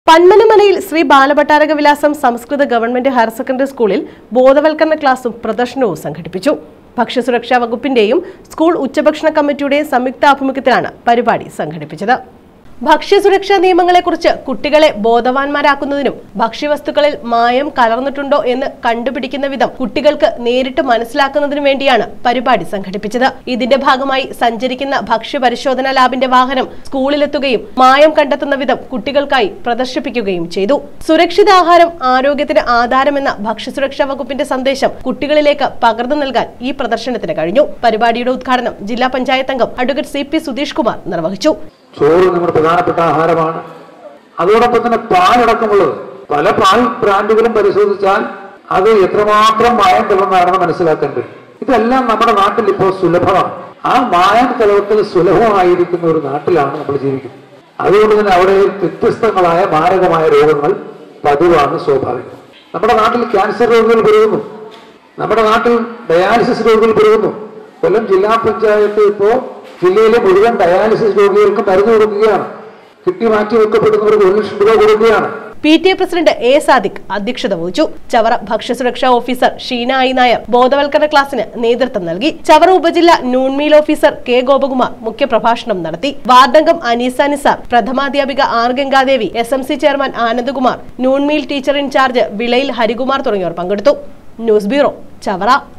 പന്മനമലയിൽ ശ്രീ ബാലഭട്ടാരക വിലാസം സംസ്കൃത government higher secondary സ്കൂളിൽ ബോധവൽക്കരണ ക്ലാസും പ്രദർശനവും സംഘടിപ്പിച്ചു ഭക്ഷ്യസുരക്ഷാ വകുപ്പിന്റെയും സ്കൂൾ ഉച്ചഭക്ഷണ കമ്മിറ്റിയുടെയും സംയുക്താഭിമുഖ്യത്തിലാണ് പരിപാടി സംഘടിപ്പിച്ചത് ഭക്ഷ്യസുരക്ഷാ നിയമങ്ങളെക്കുറിച്ച് കുട്ടികളെ ബോധവാന്മാരാക്കുന്നതിനും ഭക്ഷ്യവസ്തുക്കളിൽ മായം കലർന്നിട്ടുണ്ടോ എന്ന് കണ്ടുപിടിക്കുന്ന വിധം കുട്ടികൾക്ക് നേരിട്ട് മനസ്സിലാക്കുന്നതിനു വേണ്ടിയാണ് പരിപാടി സംഘടിപ്പിച്ചത് ഇതിന്റെ ഭാഗമായി സഞ്ചരിക്കുന്ന ഭക്ഷ്യപരിശോധന ലാബിന്റെ വാഹനം സ്കൂളിലെത്തുകയും മായം കണ്ടെത്തുന്ന വിധം കുട്ടികൾക്കായി പ്രദർശിപ്പിക്കുകയും ചെയ്തു സുരക്ഷിത ആഹാരം ആരോഗ്യത്തിന് ആധാരമെന്ന ഭക്ഷ്യസുരക്ഷാ വകുപ്പിന്റെ സന്ദേശം കുട്ടികളിലേക്ക് പകർന്നു നൽകാൻ ഈ പ്രദർശനത്തിന് കഴിഞ്ഞു പരിപാടിയുടെ ഉദ്ഘാടനം ജില്ലാ പഞ്ചായത്ത് അംഗം advocate C P Sudheesh Kumar നിർവഹിച്ചു ചോറ് നമ്മുടെ പ്രധാനപ്പെട്ട ആഹാരമാണ് അതോടൊപ്പം തന്നെ പാലടക്കമുള്ളത് പല പാൽ ബ്രാൻഡുകളും പരിശോധിച്ചാൽ അത് എത്രമാത്രം മായം കലർന്നാണെന്ന് മനസ്സിലാക്കാൻ കഴിയും ഇതെല്ലാം നമ്മുടെ നാട്ടിൽ ഇപ്പോൾ സുലഭമാണ് ആ മായം കലർത്തൽ സുലഭമായിരിക്കുന്ന ഒരു നാട്ടിലാണ് നമ്മൾ ജീവിക്കുന്നത് അതുകൊണ്ട് തന്നെ അവിടെ വ്യത്യസ്തങ്ങളായ മാരകമായ രോഗങ്ങൾ പതിവാണ് സ്വാഭാവികം നമ്മുടെ നാട്ടിൽ ക്യാൻസർ രോഗികൾ പെരുകുന്നു നമ്മുടെ നാട്ടിൽ ഡയാലിസിസ് രോഗികൾ പെരുകുന്നു കൊല്ലം ജില്ലാ പഞ്ചായത്ത് ഇപ്പോൾ ജില്ലയിലെ മുഴുവൻ ഡയാലിസിസ് രോഗികൾക്ക് മരുന്ന് കൊടുക്കുകയാണ് കിഡ്നി മാറ്റി വെക്കപ്പെടുന്നവർക്ക് ഒരു ലക്ഷം രൂപ കൊടുക്കുകയാണ് P T A president A Sadiq അധ്യക്ഷത വഹിച്ചു ചവറ ഭക്ഷ്യസുരക്ഷാ ഓഫീസർ ഷീന ഐ നായർ ബോധവൽക്കരണ ക്ലാസിന് നേതൃത്വം നൽകി ചവറ ഉപജില്ല നൂൺമീൽ ഓഫീസർ കെ ഗോപകുമാർ മുഖ്യപ്രഭാഷണം നടത്തി വാർഡംഗം അനീസ നിസാർ പ്രഥമാധ്യാപിക R Gangadevi S M C chairman Anandakumar noon meal teacher in charge Vilayil Harikumar തുടങ്ങിയവർ പങ്കെടുത്തു ന്യൂസ് ബ്യൂറോ ചവറ